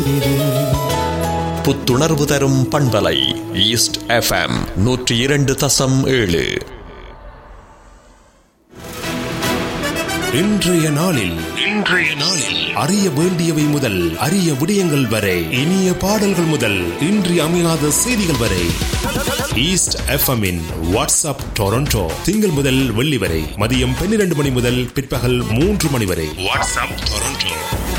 புத்துணர்வு தரும் பண்பலை ஈஸ்ட் எஃப்எம் நூற்றி இரண்டு தசம் ஏழு இன்றைய நாளில் இன்றைய நாளில் அறிய வேண்டியவை முதல் அரிய விடயங்கள் வரை இனிய பாடல்கள் முதல் இன்றி அமையாத செய்திகள் வரை ஈஸ்ட் எஃப்எம்மின் வாட்ஸ்அப் டொரண்டோ திங்கள் முதல் வெள்ளி வரை மதியம் பன்னிரண்டு மணி முதல் பிற்பகல் மூன்று மணி வரை வாட்ஸ்அப் டொரண்டோ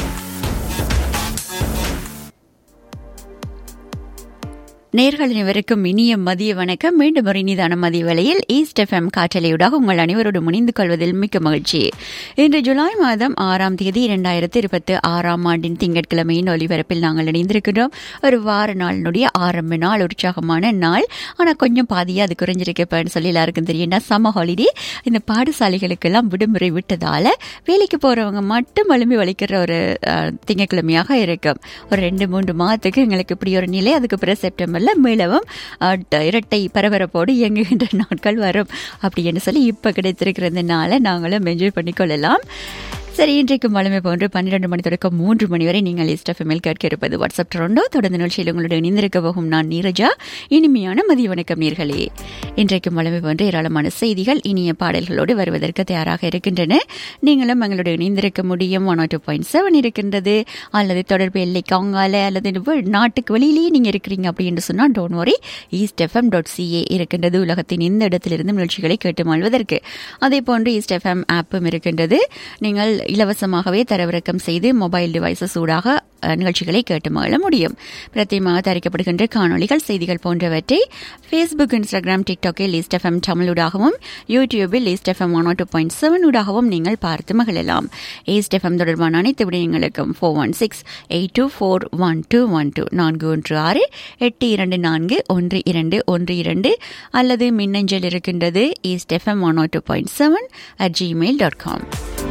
நேர்கள் அனைவருக்கும் இனிய மதிய வணக்கம் மீண்டும் ஒரு இனிதான மதிய வேளையில் ஈஸ்ட் எஃப்எம் காற்றலையூடாக உங்கள் அனைவரோடு முணிந்து கொள்வதில் மிக்க மகிழ்ச்சி இன்று ஜூலை மாதம் ஆறாம் தேதி இரண்டாயிரத்தி இருபத்தி ஆறாம் ஆண்டின் திங்கட்கிழமையின் ஒலிபரப்பில் நாங்கள் இணைந்திருக்கிறோம் ஒரு வார நாளினுடைய ஆரம்ப நாள் உற்சாகமான நாள் ஆனால் கொஞ்சம் பாதியாக அது குறைஞ்சிருக்கப்பன்னு சொல்லி எல்லாருக்கும் தெரியும்னா சம்ம ஹாலிடே இந்த பாடசாலைகளுக்கெல்லாம் விடுமுறை விட்டதால வேலைக்கு போகிறவங்க மட்டும் எழும்பி வலிக்கிற ஒரு அஹ், திங்கட்கிழமையாக இருக்கும் ஒரு ரெண்டு மூன்று மாதத்துக்கு எங்களுக்கு இப்படி ஒரு நிலை அதுக்கு பிறகு செப்டம்பர்ல மீளவும் அஹ், ட- இரட்டை பரபரப்போடு இயங்குகின்ற நாட்கள் வரும் அப்படி என்று சொல்லி இப்போ கிடைத்திருக்கிறதுனால நாங்களும் என்ஜாய் பண்ணிக்கொள்ளலாம் சரி இன்றைக்கு வளமை போன்று பன்னிரண்டு மணி தொடக்கம் மூன்று மணி வரை நீங்கள் இஸ்டஃபெம்மில் கேட்க இருப்பது வாட்ஸ்அப் டொரண்டோ தொடர்ந்து நிகழ்ச்சியில் உங்களுடன் இணைந்திருக்க போகும் நான் நீரஜா இனிமையான மதிய வணக்கம் நீர்களே இன்றைக்கும் வளமை போன்று ஏராளமான செய்திகள் இனிய பாடல்களோடு வருவதற்கு தயாராக இருக்கின்றன நீங்களும் எங்களுடன் இணைந்திருக்க முடியும் ஒன் டூ பாயிண்ட் செவன் இருக்கின்றது அல்லது தொடர்பு எல்லை காங்கால அல்லது வெ- நாட்டுக்கு வெளியிலேயே நீங்கள் இருக்கிறீங்க அப்படின்னு சொன்னால் டோன் வரி ஈஸ்ட் எஃப்எம் டாட் சிஏ இருக்கின்றது உலகத்தின் இந்த இடத்திலிருந்து நிகழ்ச்சிகளை கேட்டு மாழ்வதற்கு அதே போன்று ஈஸ்ட் எஃப்எம் ஆப்பும் இருக்கின்றது நீங்கள் இலவசமாகவே தரவிறக்கம் செய்து மொபைல் டிவைசஸ் ஊடாக அஹ், நிகழ்ச்சிகளை கேட்டு மகிழ முடியும் பிரத்யேகமாக தயாரிக்கப்படுகின்ற காணொளிகள் செய்திகள் போன்றவற்றை ஃபேஸ்புக் இன்ஸ்டாகிராம் டிக்டாக்கில் ஈஸ்ட் எஃப்எம் தமிழூடாகவும் யூடியூபில் East FM one two point seven ஊடாகவும் நீங்கள் பார்த்து மகிழலாம் ஈஸ்ட் எஃப்எம் தொடர்பான அனைத்து விடயங்களுக்கும் four one six eight two four one two one two நான்கு ஒன்று ஆறு எட்டு இரண்டு நான்கு ஒன்று இரண்டு ஒன்று இரண்டு அல்லது மின்னஞ்சல் இருக்கின்றது East FM one two point seven at Gmail dot com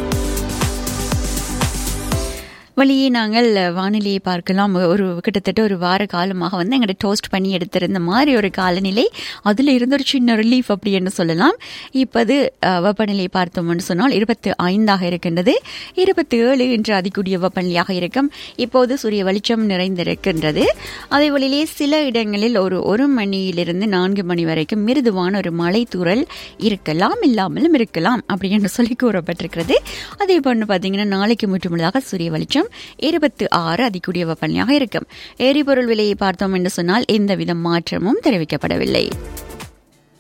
வழியே நாங்கள் வானிலையை பார்க்கலாம் ஒரு கிட்டத்தட்ட ஒரு வார காலமாக வந்து எங்களை டோஸ்ட் பண்ணி எடுத்திருந்த மாதிரி ஒரு காலநிலை அதில் இருந்த ஒரு சின்ன ரிலீஃப் அப்படி என்று சொல்லலாம் இப்போது அஹ், வெப்பநிலையை பார்த்தோம்னு சொன்னால் இருபத்தி ஐந்தாக இருக்கின்றது இருபத்தி ஏழு இன்று அதிகூடிய வெப்பநிலையாக இருக்கும் இப்போது சூரிய வெளிச்சம் நிறைந்திருக்கின்றது அதே வழியிலே சில இடங்களில் ஒரு ஒரு மணியிலிருந்து நான்கு மணி வரைக்கும் மிருதுவான ஒரு மழை தூறல் இருக்கலாம் இல்லாமலும் இருக்கலாம் அப்படி என்று சொல்லி கூறப்பட்டிருக்கிறது அதே போன்று பார்த்தீங்கன்னா நாளைக்கு முற்றுமுழுதாக சூரிய வெளிச்சம் இருபத்தி ஆறு அதிகூடிய வெப்பநிலையாக இருக்கும் எரிபொருள் விலையை பார்த்தோம் என்று சொன்னால் எந்தவித மாற்றமும் தெரிவிக்கப்படவில்லை